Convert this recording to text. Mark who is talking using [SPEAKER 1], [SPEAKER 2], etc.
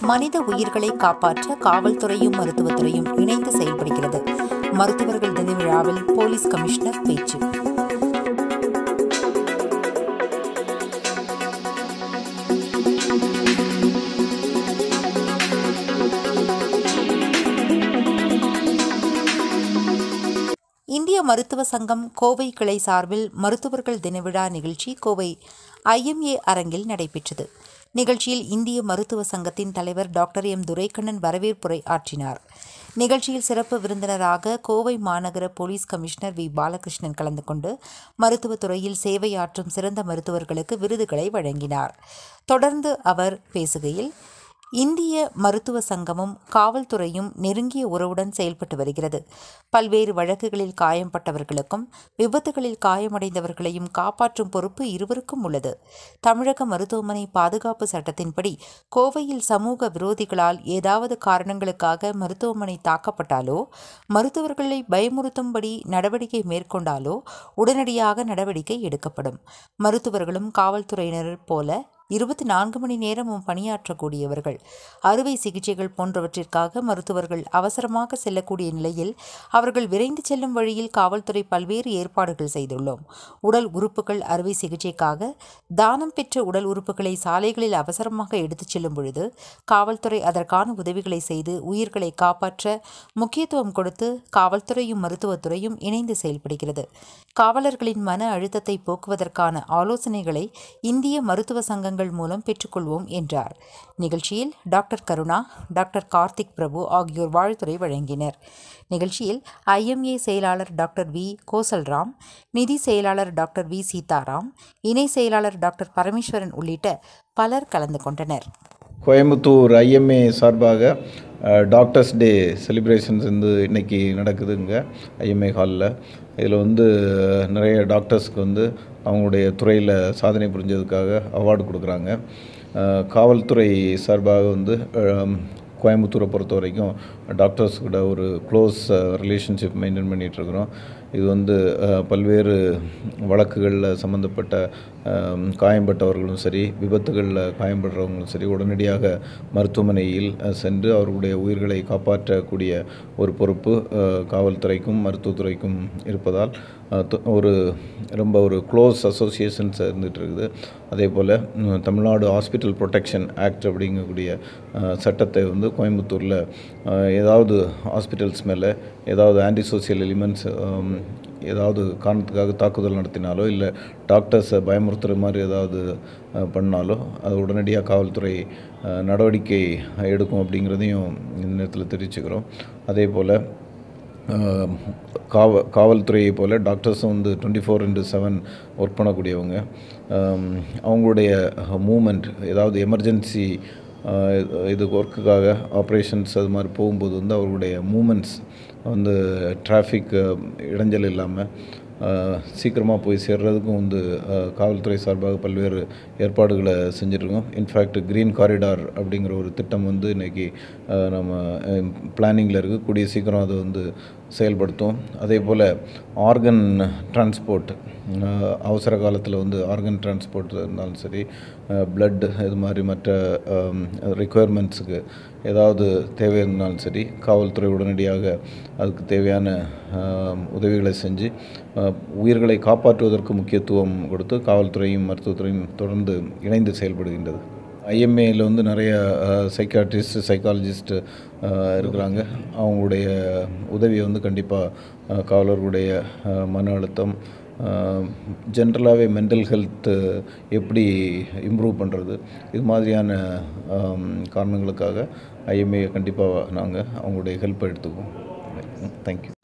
[SPEAKER 1] மனித உயிர்களை காப்பாற்ற காவல்துறையும் மருத்துவத்துறையும் இணைந்து செயல்படுகிறது மருத்துவர்கள் தின விழாவில் போலீஸ் கமிஷனர் பேச்சு இந்திய மருத்துவ சங்கம் கோவை கிளை சார்பில் மருத்துவர்கள் தின விழா நிகழ்ச்சி கோவை ஐஎம்ஏ அரங்கில் நடைபெற்றது நிகழ்ச்சியில் இந்திய மருத்துவ சங்கத்தின் தலைவர் டாக்டர் எம் துரைக்கண்ணன் வரவேற்புரை ஆற்றினார் நிகழ்ச்சியில் சிறப்பு விருந்தினராக கோவை மாநகர போலீஸ் கமிஷனர் வி பாலகிருஷ்ணன் கலந்து கொண்டு மருத்துவத்துறையில் சேவையாற்றும் சிறந்த மருத்துவர்களுக்கு விருதுகளை வழங்கினார் தொடர்ந்து அவர் பேசுகையில் இந்திய மருத்துவ சங்கமும் காவல்துறையும் நெருங்கிய உறவுடன் செயல்பட்டு வருகிறது பல்வேறு வழக்குகளில் காயம்பட்டவர்களுக்கும் விபத்துகளில் காயமடைந்தவர்களையும் காப்பாற்றும் பொறுப்பு இருவருக்கும் உள்ளது தமிழக மருத்துவமனை பாதுகாப்பு சட்டத்தின்படி கோவையில் சமூக விரோதிகளால் ஏதாவது காரணங்களுக்காக மருத்துவமனை தாக்கப்பட்டாலோ மருத்துவர்களை பயமுறுத்தும்படி நடவடிக்கை மேற்கொண்டாலோ உடனடியாக நடவடிக்கை எடுக்கப்படும் மருத்துவர்களும் காவல்துறையினர் போல இருபத்தி நான்கு மணி நேரமும் பணியாற்றக்கூடியவர்கள் அறுவை சிகிச்சைகள் போன்றவற்றிற்காக மருத்துவர்கள் அவசரமாக செல்லக்கூடிய நிலையில் அவர்கள் விரைந்து செல்லும் வழியில் காவல்துறை பல்வேறு ஏற்பாடுகள் செய்துள்ளோம் உடல் உறுப்புகள் அறுவை சிகிச்சைக்காக தானம் பெற்ற உடல் உறுப்புகளை சாலைகளில் அவசரமாக எடுத்துச் செல்லும் பொழுது காவல்துறை அதற்கான உதவிகளை செய்து உயிர்களை காப்பாற்ற முக்கியத்துவம் கொடுத்து காவல்துறையும் மருத்துவத்துறையும் இணைந்து செயல்படுகிறது காவலர்களின் மன அழுத்தத்தை போக்குவதற்கான ஆலோசனைகளை இந்திய மருத்துவ சங்கங்கள் மூலம் பெற்றுக்கொள்வோம் என்றார் நிகழ்ச்சியில் டாக்டர் கருணா டாக்டர் கார்த்திக் பிரபு ஆகியோர் வாழ்த்துரை வழங்கினர் நிகழ்ச்சியில் ஐஎம்ஏ செயலாளர் டாக்டர் வி கோசல்ராம் நிதி செயலாளர் டாக்டர் வி சீதாராம் இணை செயலாளர் டாக்டர் பரமேஸ்வரன் உள்ளிட்ட பலர் கலந்து கொண்டனர்
[SPEAKER 2] கோயம்புத்தூர் ஐஎம்ஏ சார்பாக டாக்டர்ஸ் டே செலிப்ரேஷன்ஸ் வந்து இன்றைக்கி நடக்குதுங்க ஐஎம்ஏ ஹாலில் இதில் வந்து நிறைய டாக்டர்ஸ்க்கு வந்து அவங்களுடைய துறையில் சாதனை புரிஞ்சதுக்காக அவார்டு கொடுக்குறாங்க காவல்துறை சார்பாக வந்து கோயம்புத்தூரை பொறுத்த வரைக்கும் டாக்டர்ஸ் கூட ஒரு க்ளோஸ் ரிலேஷன்ஷிப் மெயின்டைன் பண்ணிகிட்ருக்குறோம் இது வந்து பல்வேறு வழக்குகளில் சம்மந்தப்பட்ட காயம்பட்டவர்களும் சரி விபத்துகளில் காயம்படுறவங்களும் சரி உடனடியாக மருத்துவமனையில் சென்று அவர்களுடைய உயிர்களை காப்பாற்றக்கூடிய ஒரு பொறுப்பு காவல்துறைக்கும் மருத்துவத்துறைக்கும் இருப்பதால் ஒரு ரொம்ப ஒரு க்ளோஸ் அசோசியேஷன்ஸ் இருந்துகிட்டு இருக்குது அதே போல் தமிழ்நாடு ஹாஸ்பிட்டல் ப்ரொடெக்ஷன் ஆக்ட் அப்படிங்கக்கூடிய சட்டத்தை வந்து கோயம்புத்தூரில் ஏதாவது ஹாஸ்பிட்டல்ஸ் மேலே ஏதாவது ஆன்டி சோசியல் எலிமெண்ட்ஸ் ஏதாவது காரணத்துக்காக தாக்குதல் நடத்தினாலோ இல்லை டாக்டர்ஸை பயமுறுத்துகிற மாதிரி ஏதாவது பண்ணாலோ அது உடனடியாக காவல்துறை நடவடிக்கை எடுக்கும் அப்படிங்கிறதையும் இந்த நேரத்தில் தெரிவிச்சுக்கிறோம் அதே போல் காவ காவல்துறையை போல் டாக்டர்ஸும் வந்து twenty four into seven work பண்ணக்கூடியவங்க அவங்களுடைய மூமெண்ட் ஏதாவது எமர்ஜென்சி இது ஒர்க்குக்காக ஆப்ரேஷன்ஸ் அது மாதிரி போகும்போது வந்து அவர்களுடைய மூமெண்ட்ஸ் வந்து டிராஃபிக் இடைஞ்சல் இல்லாமல் சீக்கிரமாக போய் சேர்றதுக்கும் வந்து காவல்துறை சார்பாக பல்வேறு ஏற்பாடுகளை செஞ்சுருக்கோம் இன்ஃபேக்ட் க்ரீன் காரிடார் அப்படிங்கிற ஒரு திட்டம் வந்து இன்றைக்கி நம்ம பிளானிங்கில் இருக்குது கூடிய சீக்கிரம் அதை வந்து செயல்படுத்தும் அதே போல் ஆர்கன் டிரான்ஸ்போர்ட் அவசர காலத்தில் வந்து ஆர்கன் டிரான்ஸ்போர்ட் இருந்தாலும் சரி பிளட் இது மாதிரி மற்ற ரெக்குயர்மெண்ட்ஸுக்கு ஏதாவது தேவை இருந்தாலும் சரி காவல்துறை உடனடியாக அதுக்கு தேவையான உதவிகளை செஞ்சு உயிர்களை காப்பாற்றுவதற்கு முக்கியத்துவம் கொடுத்து காவல்துறையும் மருத்துவத்துறையும் தொடர்ந்து இணைந்து செயல்படுகின்றது ஐஎம்ஏயில் வந்து நிறைய சைக்காட்ரிஸ்ட் சைக்காலஜிஸ்ட் இருக்கிறாங்க அவங்களுடைய உதவியை வந்து கண்டிப்பாக காவலர்களுடைய மன அழுத்தம் ஜென்ரலாகவே மென்டல் ஹெல்த்து எப்படி இம்ப்ரூவ் பண்ணுறது இது மாதிரியான காரணங்களுக்காக ஐஎம்ஏ கண்டிப்பாக நாங்கள் அவங்களுடைய ஹெல்ப்பை எடுத்துக்குவோம் தேங்க்யூ